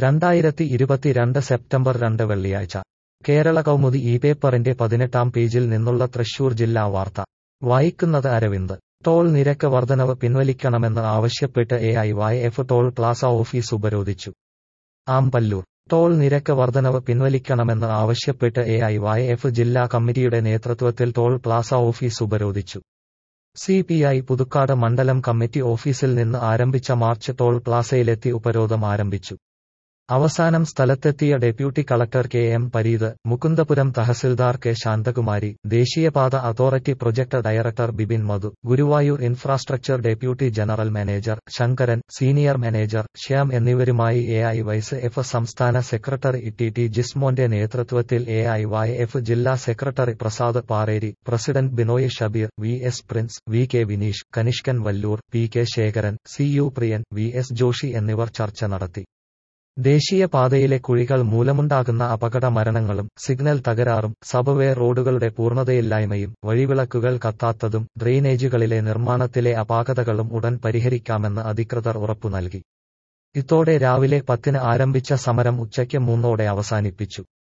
രണ്ടായിരത്തി ഇരുപത്തിരണ്ട് സെപ്റ്റംബർ രണ്ട് വെള്ളിയാഴ്ച കേരള കൗമുദി ഈ പേപ്പറിന്റെ പതിനെട്ടാം പേജിൽ നിന്നുള്ള തൃശൂർ ജില്ലാ വാർത്ത വായിക്കുന്നത് അരവിന്ദ് ടോൾ നിരക്ക് വർധനവ് പിൻവലിക്കണമെന്ന് ആവശ്യപ്പെട്ട് A I Y F toll plaza office ഉപരോധിച്ചു ആമ്പല്ലൂർ ടോൾ നിരക്ക് വർധനവ് പിൻവലിക്കണമെന്ന് ആവശ്യപ്പെട്ട് എ ഐ വൈ എഫ് ജില്ലാ കമ്മിറ്റിയുടെ നേതൃത്വത്തിൽ ടോൾ പ്ലാസ ഓഫീസ് ഉപരോധിച്ചു സി പി ഐ പുതുക്കാട് മണ്ഡലം കമ്മിറ്റി ഓഫീസിൽ നിന്ന് ആരംഭിച്ച മാർച്ച് ടോൾ പ്ലാസയിലെത്തി ഉപരോധം ആരംഭിച്ചു അവസാനം സ്ഥലത്തെത്തിയ deputy collector K M Pareeth Mukundapuram tahsildar K Santhakumari ദേശീയപാത authority project director Bibin Madhu Guruvayur infrastructure deputy general manager Sankaran senior manager Shyam എന്നിവരുമായി എ ഐ വൈസ് എഫ് സംസ്ഥാന സെക്രട്ടറി ടി ടി ജിസ്മോന്റെ നേതൃത്വത്തിൽ എ ഐ വൈ എഫ് ജില്ലാ secretary Prasad Pareri president Binoy Shabeer V S Prince V K Vineesh Kanishkan Valloor P K Sekharan C U Priyan V S Joshi എന്നിവർ ചർച്ച നടത്തി ദേശീയപാതയിലെ കുഴികൾ മൂലമുണ്ടാകുന്ന അപകട മരണങ്ങളും സിഗ്നൽ തകരാറും സബവേ റോഡുകളുടെ പൂർണ്ണതയില്ലായ്മയും വഴിവിളക്കുകൾ കത്താത്തതും ഡ്രെയിനേജുകളിലെ നിർമ്മാണത്തിലെ അപാകതകളും ഉടൻ പരിഹരിക്കാമെന്ന് അധികൃതർ ഉറപ്പു നൽകി ഇതോടെ രാവിലെ പത്തിന് ആരംഭിച്ച സമരം ഉച്ചയ്ക്ക് മൂന്നോടെ അവസാനിപ്പിച്ചു